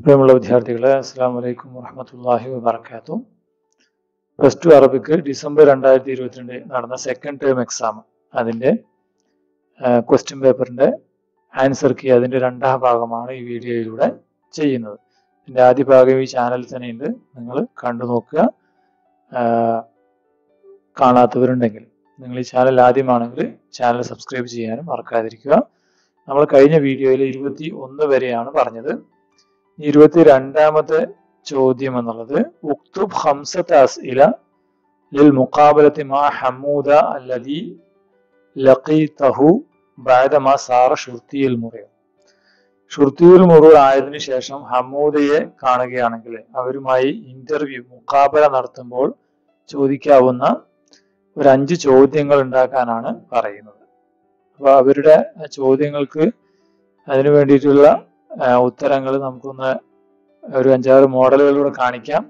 പ്രിയമുള്ള വിദ്യാർത്ഥികളെ അസ്സാം വലൈക്കും വറഹമത്തല്ലാഹി വബർക്കാത്തു പ്ലസ് ടു അറബിക്ക് ഡിസംബർ രണ്ടായിരത്തി ഇരുപത്തിരണ്ട് നടന്ന സെക്കൻഡ് ടേം എക്സാം അതിൻ്റെ ക്വസ്റ്റ്യൻ പേപ്പറിൻ്റെ ആൻസർ കീ അതിൻ്റെ രണ്ടാം ഭാഗമാണ് ഈ വീഡിയോയിലൂടെ ചെയ്യുന്നത് ഇതിൻ്റെ ആദ്യ ഭാഗം ഈ ചാനലിൽ തന്നെയുണ്ട് നിങ്ങൾ കണ്ടു നോക്കുക ആ, കാണാത്തവരുണ്ടെങ്കിൽ നിങ്ങൾ ഈ ചാനൽ ആദ്യമാണെങ്കിൽ ചാനൽ സബ്സ്ക്രൈബ് ചെയ്യാനും മറക്കാതിരിക്കുക നമ്മൾ കഴിഞ്ഞ വീഡിയോയിൽ ഇരുപത്തി ഒന്ന് വരെയാണ് പറഞ്ഞത് ഇരുപത്തി രണ്ടാമത്തെ ചോദ്യം എന്നുള്ളത് ഉക്തുബ് ഹംസത്ത് അസ്ഇല ലിൽ മുഖാബലത്തി മാ ഹമൂദ അല്ലദി ലഖീതഹു ബഅദ മാ സാറ ഷുർത്തിയിൽ മുറിയ ഷുർത്തിയുൽ മുറു ആയതിനു ശേഷം ഹമൂദയെ കാണുകയാണെങ്കിൽ അവരുമായി ഇന്റർവ്യൂ മുഖാബല നടത്തുമ്പോൾ ചോദിക്കാവുന്ന ഒരു അഞ്ച് ചോദ്യങ്ങൾ ഉണ്ടാക്കാനാണ് പറയുന്നത് അപ്പൊ അവരുടെ ആ ചോദ്യങ്ങൾക്ക് അതിനു വേണ്ടിയിട്ടുള്ള ഉത്തരങ്ങൾ നമുക്കൊന്ന് ഒരു അഞ്ചാറ് മോഡലുകളിലൂടെ കാണിക്കാം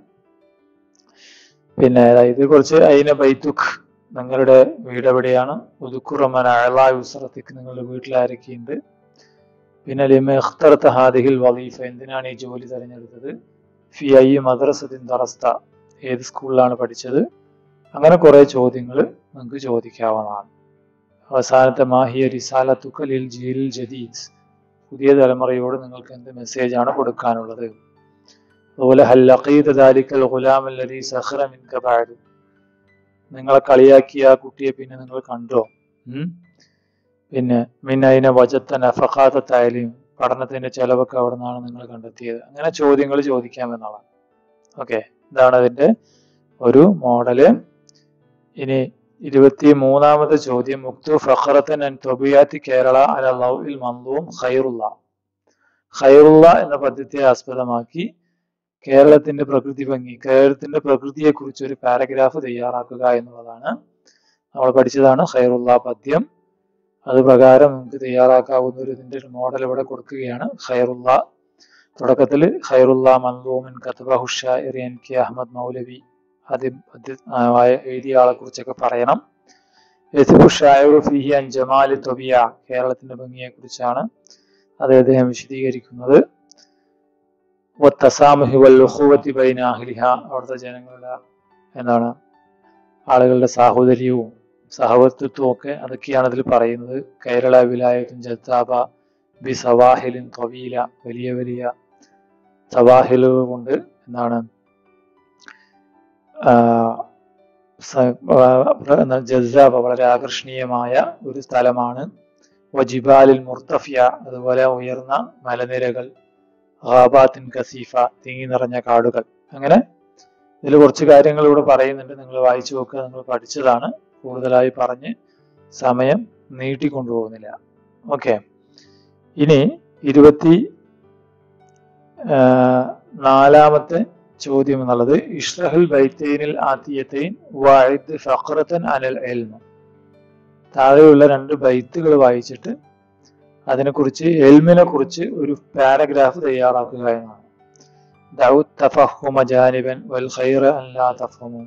പിന്നെ ഇത് കുറച്ച് അയിന ബൈത്തുഖ് നിങ്ങളുടെ വീട് എവിടെയാണ് ഉദുക്കുറമൻ അഴലാ യുസറത്തിക്ക് നിങ്ങളുടെ വീട്ടിൽ ആരൊക്കെയുണ്ട് പിന്നെ ലിമ ഇഖ്തറത്ത ഹാദിഹിൽ വലീഫ എന്തിനാണ് ഈ ജോലി തിരഞ്ഞെടുത്തത് ഫി ഐ മദ്രസത്തിൻ തറസ്ത ഏത് സ്കൂളിലാണ് പഠിച്ചത് അങ്ങനെ കുറെ ചോദ്യങ്ങൾ നിങ്ങൾക്ക് ചോദിക്കാവുന്നതാണ് അവസാനത്തെ മാഹിയ റിസാലത്തുക്ക ലിൽ ജീലിൽ ജദീദ് പുതിയ തലമുറയോട് നിങ്ങൾക്ക് എന്ത് മെസ്സേജ് ആണ് കൊടുക്കാനുള്ളത് അതുപോലെ ഹല്ലഖീദ് ദാലിക്കൽ ഗുലാം അല്ലദീ സഖറ മിൻക ബഅദ് നിങ്ങളെ കളിയാക്കിയ ആ കുട്ടിയെ പിന്നെ നിങ്ങൾ കണ്ടോ ഉം? പിന്നെ മിന്നൈന വജത്ത നഫഖാത്ത തായാലും പഠനത്തിന്റെ ചെലവൊക്കെ അവിടെ നിന്നാണ് നിങ്ങൾ കണ്ടെത്തിയത് അങ്ങനെ ചോദ്യങ്ങൾ ചോദിക്കാമെന്നുള്ളതാണ് ഓക്കെ ഇതാണ് അതിന്റെ ഒരു മോഡല് ഇനി ഇരുപത്തി മൂന്നാമത്തെ ചോദ്യം മുക്തു ഫഖറത്തൻ അൻ തൊബിയാത്തി കേരള അല ലൗഇൽ മന്ദൂം ഖൈറുള്ള ഖൈറുള്ള എന്ന പദ്യത്തെ ആസ്പദമാക്കി കേരളത്തിന്റെ പ്രകൃതി ഭംഗി കേരളത്തിന്റെ പ്രകൃതിയെ കുറിച്ച് ഒരു പാരഗ്രാഫ് തയ്യാറാക്കുക എന്നുള്ളതാണ് നമ്മൾ പഠിച്ചതാണ് ഖൈറുള്ള പദ്യം അത് പ്രകാരം നമുക്ക് തയ്യാറാക്കാവുന്ന ഒരു ഇതിന്റെ ഒരു മോഡൽ ഇവിടെ കൊടുക്കുകയാണ് ഖൈറുള്ള തുടക്കത്തിൽ ഖൈറുള്ള മന്ദൂമിൻ കത്തബഹു ഷാഇർ എൻ കെ അഹമ്മദ് മൗലവി ആദ്യം പദ്യ ആ, എഴുതിയ ആളെ കുറിച്ചൊക്കെ പറയണം യസിഫു ഷായറു ഫിഹി അൻ ജമാലി തൊബിയ കേരളത്തിന്റെ ഭംഗിയെ കുറിച്ചാണ് അത് അദ്ദേഹം വിശദീകരിക്കുന്നത് വത്തസാമുഹി വൽ ഉഖുവത്തി ബൈന അഹ്ലിഹ അവിടുത്തെ ജനങ്ങളുടെ എന്താണ് ആളുകളുടെ സാഹോദര്യവും സഹവർത്തിത്വവും ഒക്കെ അതൊക്കെയാണ് അതിൽ പറയുന്നത് കേരള വിലായത്തും ജത്താബ ബി സവാഹിലിൻ തൊവീല വലിയ വലിയ സവാഹിലുകൾ കൊണ്ട് എന്താണ് ജസാബ വളരെ ആകർഷണീയമായ ഒരു സ്ഥലമാണ് വജിബാലിൽ മുർത്തഫിയ അതുപോലെ ഉയർന്ന മലനിരകൾ ഹാബാത്തിൻ കസീഫ തിങ്ങി നിറഞ്ഞ കാടുകൾ അങ്ങനെ ഇതിൽ കുറച്ച് കാര്യങ്ങൾ ഇവിടെ പറയുന്നുണ്ട് നിങ്ങൾ വായിച്ചു നോക്കുക നിങ്ങൾ പഠിച്ചതാണ് കൂടുതലായി പറഞ്ഞ് സമയം നീട്ടിക്കൊണ്ടുപോകുന്നില്ല ഓക്കെ ഇനി ഇരുപത്തി ആ, നാലാമത്തെ ചോദ്യം എന്നുള്ളത് ഇഷ്റഹുൽ ബൈത്തൈനിൽ ആത്തിയത്തൈൻ വായിദ് ഫഖറത്തൻ അനൽ എൽമ താഴെയുള്ള രണ്ട് ബൈത്തുകൾ വായിച്ചിട്ട് അതിനെക്കുറിച്ച് എൽമിനെ കുറിച്ച് ഒരു പാരഗ്രാഫ് തയ്യാറാക്കുക എന്നാണ് ദൗ തഫഹുമ ജാനിബൻ വൽ ഖൈറ അൻ ലാ തഫഹമു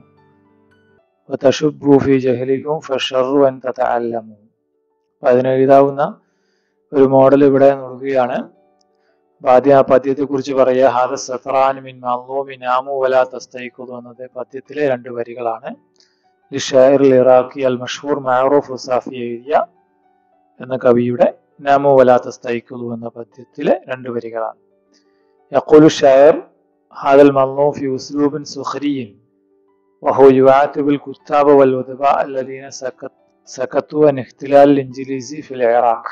വതശുബ്ബു ഫി ജഹലിക്കും ഫഷറു അൻ തതഅല്ലമു അപ്പൊ അതിനെഴുതാവുന്ന ഒരു മോഡൽ ഇവിടെ നൽകുകയാണ് അപ്പൊ ആദ്യം ആ പദ്യത്തെ കുറിച്ച് പറയുക ഹാദ സഫറാൻ മിൻ മല്ലൂമി നാമു വലാ തസ്തൈഖുദു എന്നത് പദ്യത്തിലെ രണ്ട് വരികളാണ് ലിഷായർ ഇറാഖി അൽ മഷൂർ മഅറൂഫ് ഉസാഫി എഴുതിയ എന്ന കവിയുടെ നാമു വലാ തസ്തൈഖുദു എന്ന പദ്യത്തിലെ രണ്ട് വരികളാണ് യഖൂലു ഷായർ هذا المظلوم في أسلوب سخري وهو يعاتب الكتاب والأدباء الذين سكت سكتوا عن احتلال الإنجليزي في العراق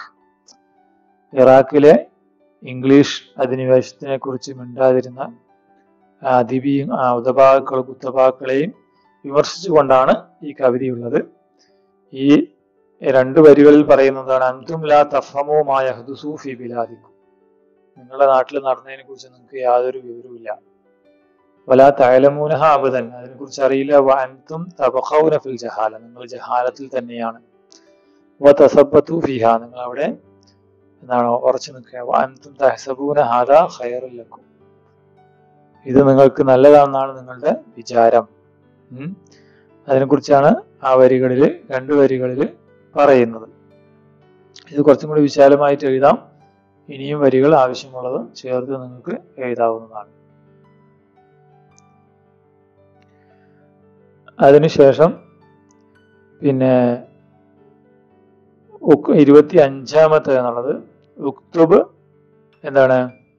ഇറാഖിലെ ഇംഗ്ലീഷ് അധിനിവേശത്തിനെ കുറിച്ച് മിണ്ടാതിരുന്ന അദിബിയും ഉദപാക്കളും കുത്തപാക്കളെയും വിമർശിച്ചുകൊണ്ടാണ് ഈ കവിതയുള്ളത് ഈ രണ്ട് വരികളിൽ പറയുന്നതാണ് അന്തും ലാ തഫമുമായ ഹുദുസൂഫി ബിലാദിക്കും നിങ്ങളുടെ നാട്ടിൽ നടന്നതിനെ കുറിച്ച് നിങ്ങൾക്ക് യാതൊരു വിവരവുമില്ല വലാ തയലമൂനഹ അബദൻ അതിനെ കുറിച്ച് അറിയില്ല വ അൻതും തബഖൗന ഫിൽ ജഹാല നിങ്ങൾ ജഹാലത്തിൽ തന്നെയാണ് വ തസബ്ബത്തു ഫിഹ നിങ്ങൾ അവിടെ എന്താണ് ഉറച്ചു നിൽക്കുക വ അൻതും തഹസബൂന ഹാദ ഖൈറുൽ ലക്കും ഇത് നിങ്ങൾക്ക് നല്ലതാണെന്നാണ് നിങ്ങളുടെ വിചാരം ഉം. അതിനെക്കുറിച്ചാണ് ആ വരികളിൽ രണ്ട് വരികളിൽ പറയുന്നത് ഇത് കുറച്ചും കൂടി വിശാലമായിട്ട് എഴുതാം ഇനിയും വരികൾ ആവശ്യമുള്ളത് ചേർത്ത് നിങ്ങൾക്ക് എഴുതാവുന്നതാണ് അതിനുശേഷം പിന്നെ ഉക്- ഇരുപത്തി അഞ്ചാമത്തെ എന്നുള്ളത് ഉക്തുബ് എന്താണ്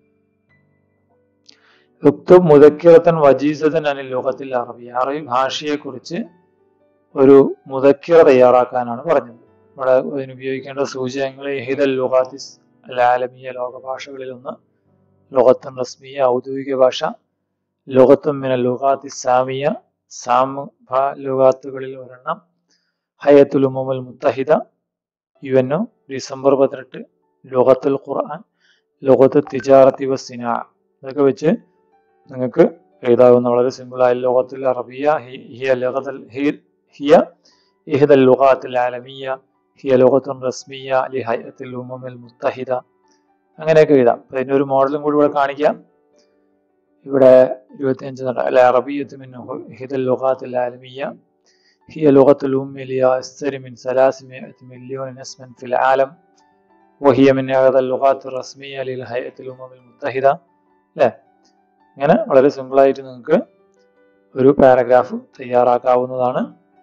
ഉക്തുബ് മുദക്കിറത്തൻ വജീസത്തൻ അനിൽ ലോകത്തിൽ അറബി അറബി ഭാഷയെ കുറിച്ച് ഒരു മുദക്കിറ തയ്യാറാക്കാനാണ് പറഞ്ഞത് ഇവിടെ അതിന് ഉപയോഗിക്കേണ്ട സൂചകങ്ങൾ ഹിദൽ ലുഹാത്തിസ് അലാലമിയ ലോക ഭാഷകളിൽ ഒന്ന് ലോകത്തൻ റസ്മിയ ഔദ്യോഗിക ഭാഷ ലോകത്തും മിന ലുഹാത്തി സാമിയ സാം ലുഹാത്തുകളിൽ ഒരെണ്ണം ഹയത്തുൽ ഉമമുൽ മുത്തഹിദ യു എൻ ഒ ഡിസംബർ പതിനെട്ട് ലോകത്തുൽ ഖുർആൻ ലോകത്ത് തിജാറത്തി വസിന ഇതൊക്കെ വെച്ച് നിങ്ങൾക്ക് എഴുതാവുന്ന വളരെ സിമ്പിളായ ലോകത്തിൽ അറബിയ ഹി- ഹിയ ലഗതൽ ഹി- ഹിയ ഇഹ്ദൽ ലുഗാത്തിൽ ആലമിയ ഹിയ ലോകത്തുൻ റസ്മിയ ലി ഹയത്തിൽ ഉമമിൽ മുത്തഹിദ അങ്ങനെയൊക്കെ എഴുതാം അപ്പൊ അതിന്റെ ഒരു മോഡലും കൂടി ഇവിടെ കാണിക്കാം ഇവിടെ ഇരുപത്തിയഞ്ച് അല്ല അറബിയത്ത് മിൻ ഇഹ്ദൽ ലുഗാത്തിൽ ആലമിയ هي لغة الأم لأكثر من 300 مليون اسما في العالم وهي من أحد اللغات الرسمية للهيئة الأمم المتحدة അല്ലേ ഇങ്ങനെ വളരെ സിമ്പിളായിട്ട് നിങ്ങൾക്ക് ഒരു പാരഗ്രാഫ് തയ്യാറാക്കാവുന്നതാണ്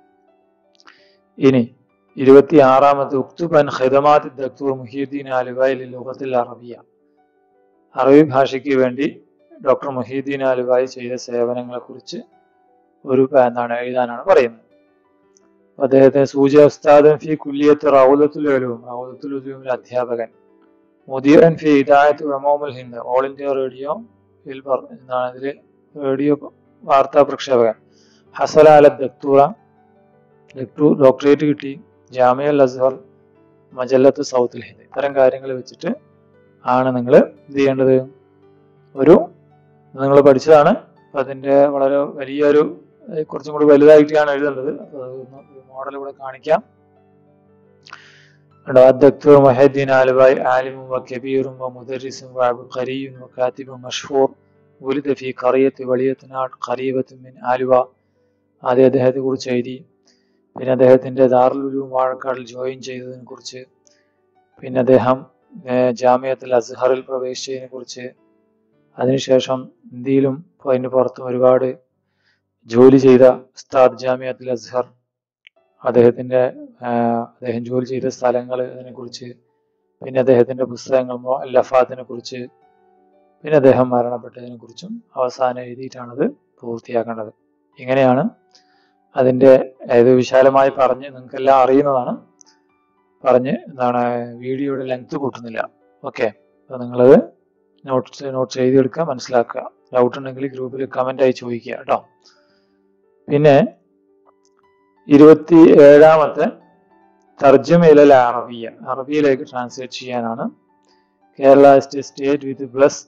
ഇനി ഇരുപത്തി ആറാമത്തെ ഉക്തുബൻ ഖിദമാത്ത് ദക്തൂർ മുഹീദ്ദീൻ ആലുവായി ലോകത്തിൽ അറബിയ അറബി ഭാഷയ്ക്ക് വേണ്ടി ഡോക്ടർ മുഹീദ്ദീൻ ആലുവായി ചെയ്ത സേവനങ്ങളെ കുറിച്ച് ഒരു പ- എന്താണ് എഴുതാനാണ് പറയുന്നത് അദ്ദേഹത്തെ സൂച ഉസ്താദൻ ഫി കുല്ലിയത്ത് റൗലത്തുൽ ഉലൂം റൗലത്തുൽ ഉലൂമിലെ അധ്യാപകൻ മുദീറൻ ഫി ഹിദായത്ത് ഉമൂമുൽ ഹിന്ദ് ഓൾ ഇന്ത്യ റേഡിയോ എന്നാണ് ഇതിൽ റേഡിയോ വാർത്താ പ്രക്ഷേപകൻ ഹസല അല ദക്തൂറ ഡക്ടു- ഡോക്ടറേറ്റ് കിട്ടി ജാമിയ അൽ അസ്ഹർ മജല്ലത്ത് സൗത്തുൽ ഹിന്ദ് ഇത്തരം കാര്യങ്ങൾ വെച്ചിട്ട് ആണ് നിങ്ങൾ എന്ത് ചെയ്യേണ്ടത് ഒരു നിങ്ങൾ പഠിച്ചതാണ് അപ്പൊ അതിന്റെ വളരെ വലിയൊരു ഏഹ് കുറച്ചും കൂടി വലുതായിട്ടാണ് എഴുതേണ്ടത് അപ്പൊ അതൊന്ന് ഒരു മോഡൽ ഇവിടെ കാണിക്കാം കണ്ടോ الدكتور محي الدين آلباي عالم وكبير ومدرس وعبقري وكاتب مشهور ولد في قرية وليتناട് قريبة من ആലുവ ആദ്യം അദ്ദേഹത്തെ കുറിച്ച് എഴുതി പിന്നെ അദ്ദേഹത്തിന്റെ ദാറുൽ ഉലൂം വാഴക്കാടിൽ ജോയിൻ ചെയ്തതിനെ കുറിച്ച് പിന്നെ അദ്ദേഹം ഏഹ് ജാമിയത്തുൽ അസ്ഹറിൽ പ്രവേശിച്ചതിനെ കുറിച്ച് അതിനുശേഷം ഇന്ത്യയിലും അതിന് പുറത്തും ഒരുപാട് ജോലി ചെയ്ത ഉസ്താദ് ജാമിയത്തുൽ അസ്ഹർ അദ്ദേഹത്തിന്റെ ആഹ് അദ്ദേഹം ജോലി ചെയ്ത സ്ഥലങ്ങൾ അതിനെക്കുറിച്ച് പിന്നെ അദ്ദേഹത്തിന്റെ പുസ്തകങ്ങൾ ലഫാത്തിനെ കുറിച്ച് പിന്നെ അദ്ദേഹം മരണപ്പെട്ടതിനെ കുറിച്ചും അവസാനം എഴുതിയിട്ടാണത് പൂർത്തിയാക്കേണ്ടത് ഇങ്ങനെയാണ് അതിന്റെ ഏത് വിശാലമായി പറഞ്ഞ് നിങ്ങൾക്കെല്ലാം അറിയുന്നതാണ് പറഞ്ഞ് എന്താണ് വീഡിയോയുടെ ലെങ്ത് കൂട്ടുന്നില്ല ഓക്കെ അപ്പൊ നിങ്ങളത് നോട്ട്സ് നോട്ട്സ് എഴുതിയെടുക്കുക മനസ്സിലാക്കുക ഡൗട്ട് ഉണ്ടെങ്കിൽ ഗ്രൂപ്പിൽ കമന്റ് ആയി ചോദിക്കുക കേട്ടോ പിന്നെ ഇരുപത്തി ഏഴാമത്തെ തർജ്ജമയിലെ അറബിയ അറബിയിലേക്ക് ട്രാൻസ്ലേറ്റ് ചെയ്യാനാണ് Kerala state with bless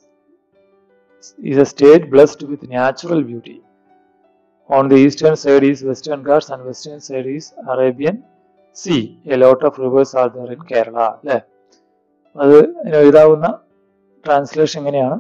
is a state blessed with natural beauty. On the eastern side is Western Ghats and western side is Arabian Sea. A lot of rivers are there in Kerala. അല്ലേ അത് അതിന് എഴുതാവുന്ന translation എങ്ങനെയാണ്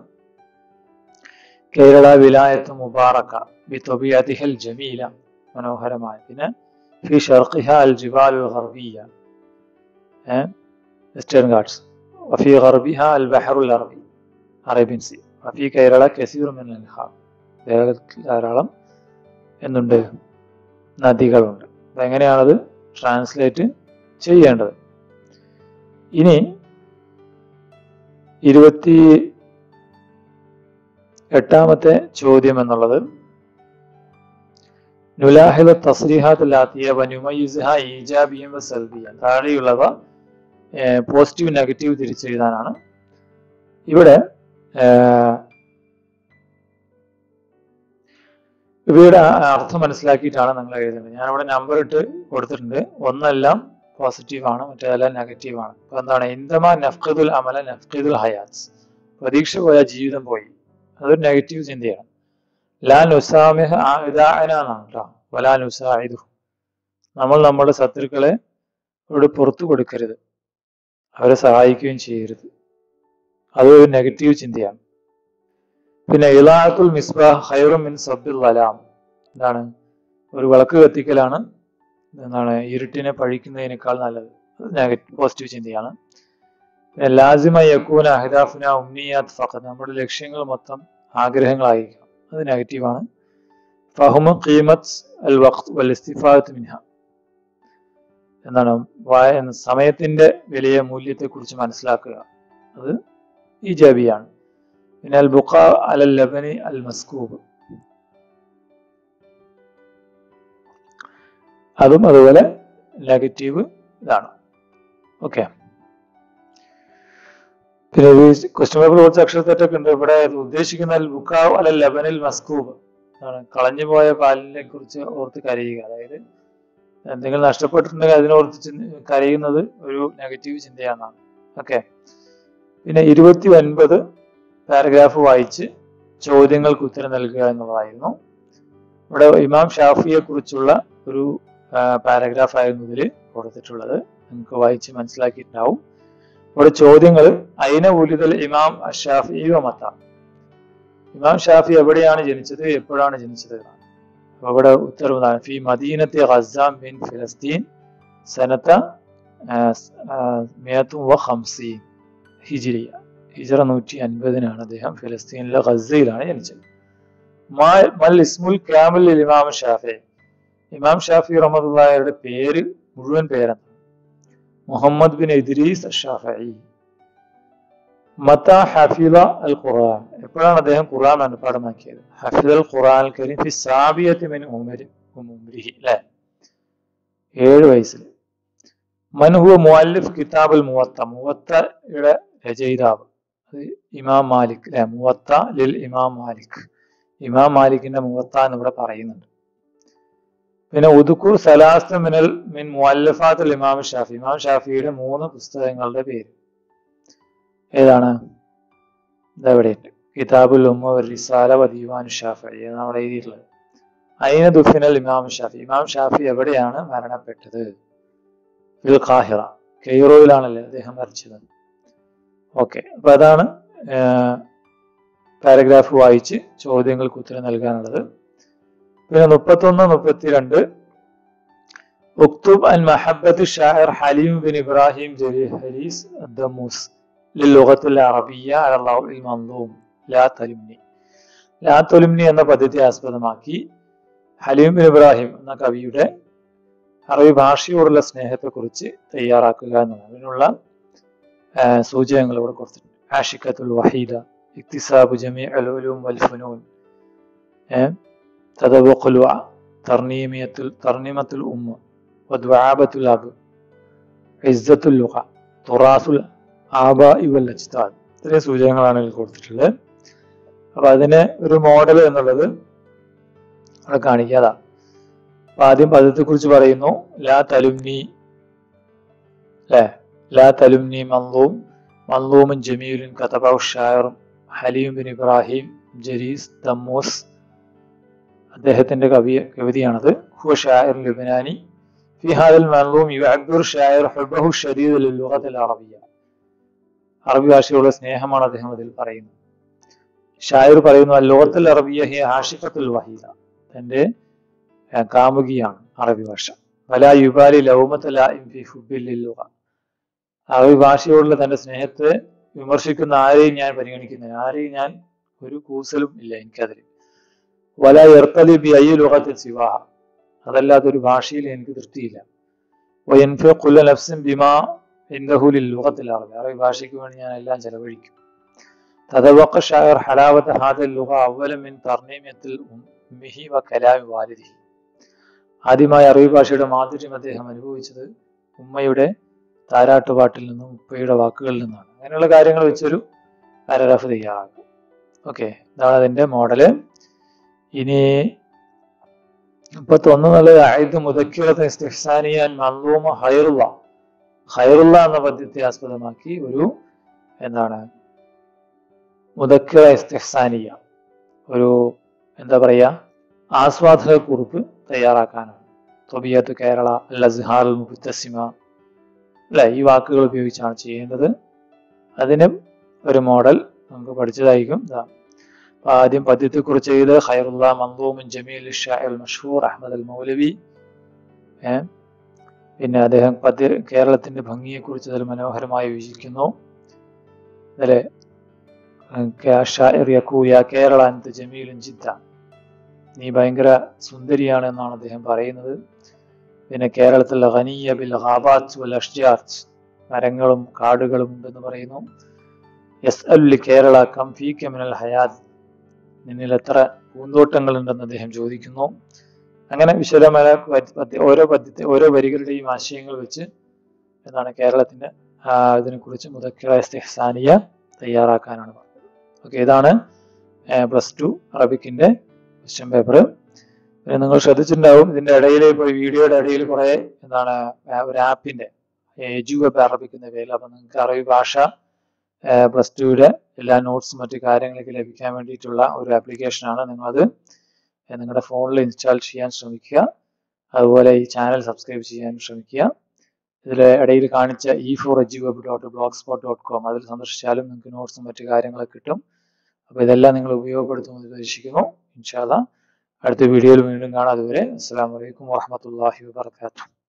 കേരള വിലായത്ത് മുബാറക്ക ബിതൊബിയതിഹൽ ജമീല മനോഹരമായ പിന്നെ ഫി ഷർഖിഹ അൽ ജിബാൽ ഗർബിയ western guards വഫി ഗർബിഹ അൽ ബഹറുൽ അറബി Arabian C വഫി കേരള കസീർ മിൻ അൻഹാർ കേരളത്തിൽ ധാരാളം എന്നുണ്ട് നദികളുണ്ട് അപ്പൊ എങ്ങനെയാണത് ട്രാൻസ്ലേറ്റ് ചെയ്യേണ്ടത് ഇനി ഇരുപത്തി എട്ടാമത്തെ ചോദ്യം എന്നുള്ളത് നുലാഹിദ തസ്രീഹാത്ത് ലാത്തിയ വനുമയുസ്ഹ ഈജാബിയം സൽബിയ താഴെയുള്ളവ പോസിറ്റീവ് നെഗറ്റീവ് തിരിച്ചെഴുതാനാണ് ഇവിടെ ഏഹ്, ഇവയുടെ ആ- അർത്ഥം മനസ്സിലാക്കിയിട്ടാണ് നിങ്ങൾ എഴുതുന്നത് ഞാനിവിടെ നമ്പർ ഇട്ട് കൊടുത്തിട്ടുണ്ട് ഒന്നെല്ലാം പോസിറ്റീവ് ആണ് മറ്റേതെല്ലാം നെഗറ്റീവ് ആണ് അപ്പൊ എന്താണ് ഇന്ദമ നഫ്ഖദുൽ അമല നഫ്ഖദുൽ ഹയാത്ത് പ്രതീക്ഷ പോയ ജീവിതം പോയി അതൊരു നെഗറ്റീവ് ചിന്തയാണ് ലാ നുസാമിഹ എന്നാണ് കേട്ടോ വലാ നുസായിദു നമ്മൾ നമ്മുടെ ശത്രുക്കളെ ഇവിടെ പുറത്തു കൊടുക്കരുത് അവരെ സഹായിക്കുകയും ചെയ്യരുത് അതൊരു നെഗറ്റീവ് ചിന്തയാണ് പിന്നെ ഇലാത്തുൽ മിസ്ബാഹ് ഹൈറും മിൻ സബ്ബിൽ വലാം എന്താണ് ഒരു വിളക്ക് കത്തിക്കലാണ് എന്താണ് ഇരുട്ടിനെ പഴിക്കുന്നതിനേക്കാൾ നല്ലത് അത് നെഗറ്റീവ് പോസിറ്റീവ് ചിന്തയാണ് ലാസിമ യക്കൂന അഹ്ദാഫുന ഉമ്നിയാത്ത് ഫഖദ് നമ്മുടെ ലക്ഷ്യങ്ങൾ മൊത്തം ആഗ്രഹങ്ങളായിരിക്കണം അത് നെഗറ്റീവാണ് ഫഹുമ ഖീമത്ത് അൽ വഖ്ത് വൽ ഇസ്തിഫാദത്ത് മിൻഹ എന്താണ് വായ സമയത്തിന്റെ വിലയെ മൂല്യത്തെ കുറിച്ച് മനസ്സിലാക്കുക അത് ഈജാബിയാണ് പിന്നെ അൽ ബുഖ അൽ ലബനി അൽ മസ്കൂബ് അതും അതുപോലെ നെഗറ്റീവ് ഇതാണ് ഓക്കെ പിന്നെ ക്വസ്റ്റ്യൻ പേപ്പർ കുറച്ച് അക്ഷരത്തെറ്റൊക്കെ ഉണ്ട് ഇവിടെ ഉദ്ദേശിക്കുന്ന അൽ ബുക്കാവ് അല്ല ലബനിൽ മസ്കൂബ് ആണ് കളഞ്ഞു പോയ പാലിനെ കുറിച്ച് ഓർത്ത് കരയുക അതായത് എന്തെങ്കിലും നഷ്ടപ്പെട്ടിട്ടുണ്ടെങ്കിൽ അതിനോർത്ത് ചിന്ത കരയുന്നത് ഒരു നെഗറ്റീവ് ചിന്തയാണെന്നാണ് ഓക്കെ പിന്നെ ഇരുപത്തി ഒൻപത് പാരഗ്രാഫ് വായിച്ച് ചോദ്യങ്ങൾക്ക് ഉത്തരം നൽകുക എന്നുള്ളതായിരുന്നു ഇവിടെ ഇമാം ഷാഫിയെ കുറിച്ചുള്ള ഒരു പാരഗ്രാഫ് ആയിരുന്നു ഇതിൽ കൊടുത്തിട്ടുള്ളത് നിങ്ങൾക്ക് വായിച്ച് മനസ്സിലാക്കിയിട്ടുണ്ടാവും ഇവിടെ ചോദ്യങ്ങൾ അയിന ഉലിതൽ ഇമാം ഷാഫി മത്ത ഇമാം ഷാഫി എവിടെയാണ് ജനിച്ചത് എപ്പോഴാണ് ജനിച്ചത് അപ്പൊ ഇവിടെ ഉത്തരവ് ഫി മദീനത്തെ ഖസാം ബിൻ ഫിലസ്തീൻ സനത്ത മിയത്തും വ ഹംസീൻ ഹിജിരിയ ഹിജറ നൂറ്റി അൻപതിനാണ് അദ്ദേഹം ഫിലസ്തീനിലെ ഖസയിലാണ് ജനിച്ചത് മൽ ഇസ്മുൽ കാമിൽ ഇമാം ഷാഫി ഇമാം ഷാഫി റഹ്മത്തുള്ളാഹിയുടെ പേര് മുഴുവൻ പേരെന്താണ് മുഹമ്മദ് ബിൻ ഇദ്രീസ് ഷാഫി മത്ത ഹഫിദ അൽ ഖുർആൻ എപ്പോഴാണ് അദ്ദേഹം ഖുർആൻ മനഃപ്പാടമാക്കിയത് ഹഫിദ അൽ ഖുർആൻ കരീം ഫി സാബിയത്തി മിൻ ഉമരി ഉംരിഹി അല്ലേ ഏഴ് വയസ്സിൽ മൻഹുവ മുഅല്ലിഫ് കിതാബ് അൽ മുവത്ത മുവത്തയുടെ രചയിതാവ് അത് ഇമാം മാലിക് അല്ലെ മുവത്ത ലിൽ ഇമാം മാലിക് ഇമാം മാലിക്കിന്റെ മുവത്ത എന്ന് ഇവിടെ പറയുന്നുണ്ട് പിന്നെ ഉദുക്കൂർ സലാസ്ത മിനൽ മിൻ മുഅല്ലഫാത്തുൽ ഇമാം ഷാഫി ഇമാം ഷാഫിയുടെ മൂന്ന് പുസ്തകങ്ങളുടെ പേര് ഏതാണ് ഇതെവിടെയുണ്ട് കിതാബുൽ ഉമ്മ റിസാല വ ദീവാൻ ഷാഫി എന്നാണ് അവിടെ എഴുതിയിട്ടുള്ളത് അയിന ദുഫിനൽ ഇമാം ഷാഫി ഇമാം ഷാഫി എവിടെയാണ് മരണപ്പെട്ടത് ഫിൽ ഖാഹിറ കെയ്റോയിലാണല്ലേ അദ്ദേഹം മരിച്ചത് ഓക്കെ അപ്പൊ അതാണ് പാരഗ്രാഫ് വായിച്ച് ചോദ്യങ്ങൾക്ക് ഉത്തരം നൽകാനുള്ളത് പിന്നെ മുപ്പത്തൊന്ന് മുപ്പത്തിരണ്ട് ഉക്തുബ് അൻ മഹബത്ത് ഷായർ ഹലീം ബിൻ ഇബ്രാഹിം ജലി ഹരീസ് ദമൂസ് للغة العربية على الله المنظوم لا تلمني ലാ തൊലിംനി എന്ന പദ്ധതി ആസ്പദമാക്കി ഹലീം ബിൻ ഇബ്രാഹിം എന്ന കവിയുടെ അറബി ഭാഷയോടുള്ള സ്നേഹത്തെക്കുറിച്ച് തയ്യാറാക്കുക എന്നതാണ് അതിനുള്ള സൂചകങ്ങൾ ഇവിടെ കൊടുത്തിട്ടുണ്ട് ആഷിഖത്തുൽ വഹീദ ഇക്തിസാബു ജമീ അലുലും വൽ ഫുനൂൻ തദബുഖുൽ തർണീമിയത്തുൽ തർണീമത്തുൽ ഉമ്മ വദ്വാബത്തുൽ അബ് ഇസ്സത്തുൽ ലുഖ തുറാസുൽ ആബ ഇവൽ അജ്താദ് ഇത്രയും സൂചകങ്ങളാണ് ഇതിൽ കൊടുത്തിട്ടുള്ളത് അപ്പൊ അതിന് ഒരു മോഡൽ എന്നുള്ളത് അവിടെ കാണിക്കാതാ അപ്പൊ ആദ്യം പദത്തെ കുറിച്ച് പറയുന്നു ലാ തലുംനി അല്ലെ ലാ തലുംനി മന്ലൂം മന്ലൂമുൻ ജമീലുൻ കതബ ഷായറും ഹലീം ബിൻ ഇബ്രാഹിം ജരീസ് ദമ്മൂസ് അദ്ദേഹത്തിന്റെ കവി കവിതയാണത് ഹുവ ഷായർ ലിബനാനി في هذا المنظوم يعبر الشاعر حبه الشديد للغة العربية അറബി ഭാഷയോടുള്ള സ്നേഹമാണ് അദ്ദേഹം അതിൽ പറയുന്നത് ഷായർ പറയുന്നു ലോകത്തിൽ അറബിയ ഹി ആഷിഖത്തുൽ വഹീദ തന്റെ കാമുകിയാണ് അറബി ഭാഷ വല യുബാലി ലൗമത്തലുക അറബി ഭാഷയോടുള്ള തന്റെ സ്നേഹത്തെ വിമർശിക്കുന്ന ആരെയും ഞാൻ പരിഗണിക്കുന്നില്ല ആരെയും ഞാൻ ഒരു കൂസലും ഇല്ല എനിക്കതിൽ വല എർത്തലി ബി അയ്യ ലോകത്തിൽ സിവാഹ അതല്ലാതെ ഒരു ഭാഷയിൽ എനിക്ക് തൃപ്തിയില്ല വയൻഫുല്ല നഫ്സിൻ ബിമാ ഇന്ദഹുലിൽ ലുഗത്തിൽ അറബി അറബി ഭാഷയ്ക്ക് വേണ്ടി ഞാൻ എല്ലാം ചെലവഴിക്കും തദവക്ക ഷായർ ഹലാവത്ത് ഹാദൽ ലുഹ അവലമിൻ തർണീമ്യത്തിൽ ഉമ്മിഹി വ കലാമി വാലിദിഹി ആദ്യമായി അറബി ഭാഷയുടെ മാധുര്യം അദ്ദേഹം അനുഭവിച്ചത് ഉമ്മയുടെ താരാട്ടുപാട്ടിൽ നിന്നും ഉപ്പയുടെ വാക്കുകളിൽ നിന്നാണ് അങ്ങനെയുള്ള കാര്യങ്ങൾ വെച്ചൊരു പാരഗ്രാഫ് തയ്യാറാക്കും ഓക്കെ ഇതാണ് അതിന്റെ മോഡല് ഇനി മുപ്പത്തൊന്ന് എന്നുള്ളത് ആയത് മുതക്കിറത്ത് ഇസ്തിഹ്സാനിയാൻ മന്ദൂമ ഹൈറുള്ള ഹൈറുള്ള എന്ന പദ്യത്തെ ആസ്പദമാക്കി ഒരു എന്താണ് മുതക്കിറ ഇസ്തിഹ്സാനിയ ഒരു എന്താ പറയാ ആസ്വാദക കുറിപ്പ് തയ്യാറാക്കാനാണ് തൊബിയത്ത് കേരള അൽ അസ്ഹാർ മുത്തസിമ അല്ലെ ഈ വാക്കുകൾ ഉപയോഗിച്ചാണ് ചെയ്യേണ്ടത് അതിന് ഒരു മോഡൽ നമുക്ക് പഠിച്ചതായിരിക്കും ഇതാ ആദ്യം പദ്യത്തെക്കുറിച്ച് ചെയ്ത് ഖൈറുല്ല മന്ദൂമുൻ ജമീൽ ഷായൽ മഷൂർ അഹമ്മദ് അൽ മൗലവി പിന്നെ അദ്ദേഹം പദ്യ കേരളത്തിന്റെ ഭംഗിയെക്കുറിച്ച് അതിൽ മനോഹരമായി വിവരിക്കുന്നു ഇതിലെ ഷാഇർ യക്കൂയ കേരള അന്ത് ജമീലുൻ ജിദ്ദ നീ ഭയങ്കര സുന്ദരിയാണ് എന്നാണ് അദ്ദേഹം പറയുന്നത് പിന്നെ കേരളത്തിൽ ഖനിയ ബിൽ ഹാബാത്ത് വൽ അഷ്ജാർത്ത് മരങ്ങളും കാടുകളും ഉണ്ടെന്ന് പറയുന്നു യസ് അല്ലി കേരള കം ഫീക മിനൽ ഹയാത്ത് നിന്നിൽ എത്ര പൂന്തോട്ടങ്ങൾ ഉണ്ടെന്ന് അദ്ദേഹം ചോദിക്കുന്നു അങ്ങനെ വിശദമായ പദ്യ- പദ്യ- ഓരോ പദ്യത്തെ ഓരോ വരികളുടെയും ആശയങ്ങൾ വെച്ച് എന്താണ് കേരളത്തിന്റെ ആ, ഇതിനെക്കുറിച്ച് മുതക്കിറ ഇസ്തിഹ്സാനിയ തയ്യാറാക്കാനാണ് പറഞ്ഞത് ഓക്കെ ഇതാണ് പ്ലസ് ടു അറബിക്കിന്റെ ക്വസ്റ്റ്യൻ പേപ്പർ പിന്നെ നിങ്ങൾ ശ്രദ്ധിച്ചിട്ടുണ്ടാവും ഇതിന്റെ ഇടയിൽ ഇപ്പോൾ വീഡിയോയുടെ ഇടയിൽ കുറെ എന്താണ് ആ, ഒരു ആപ്പിന്റെ എജു വെബ് അറബിക് എന്ന പേരിൽ അപ്പൊ നിങ്ങൾക്ക് അറബി ഭാഷ പ്ലസ് ടുയുടെ എല്ലാ നോട്ട്സും മറ്റു കാര്യങ്ങളൊക്കെ ലഭിക്കാൻ വേണ്ടിയിട്ടുള്ള ഒരു ആപ്ലിക്കേഷനാണ് നിങ്ങളത് നിങ്ങളുടെ ഫോണിൽ ഇൻസ്റ്റാൾ ചെയ്യാൻ ശ്രമിക്കുക അതുപോലെ ഈ ചാനൽ സബ്സ്ക്രൈബ് ചെയ്യാൻ ശ്രമിക്കുക ഇതിൽ ഇടയിൽ കാണിച്ച ഇ ഫോർ എജ് web dot blogspot dot com അതിൽ സന്ദർശിച്ചാലും നിങ്ങൾക്ക് നോട്ട്സും മറ്റു കാര്യങ്ങളൊക്കെ കിട്ടും അപ്പോൾ ഇതെല്ലാം നിങ്ങൾ ഉപയോഗപ്പെടുത്തുമെന്ന് പ്രതീക്ഷിക്കുന്നു ഇൻഷാല്ല അടുത്ത വീഡിയോയിൽ വീണ്ടും കാണാം അതുവരെ അസ്സാം വലൈക്കും വാഹമത്തല്ലാഹി വാബർക്കാത്തു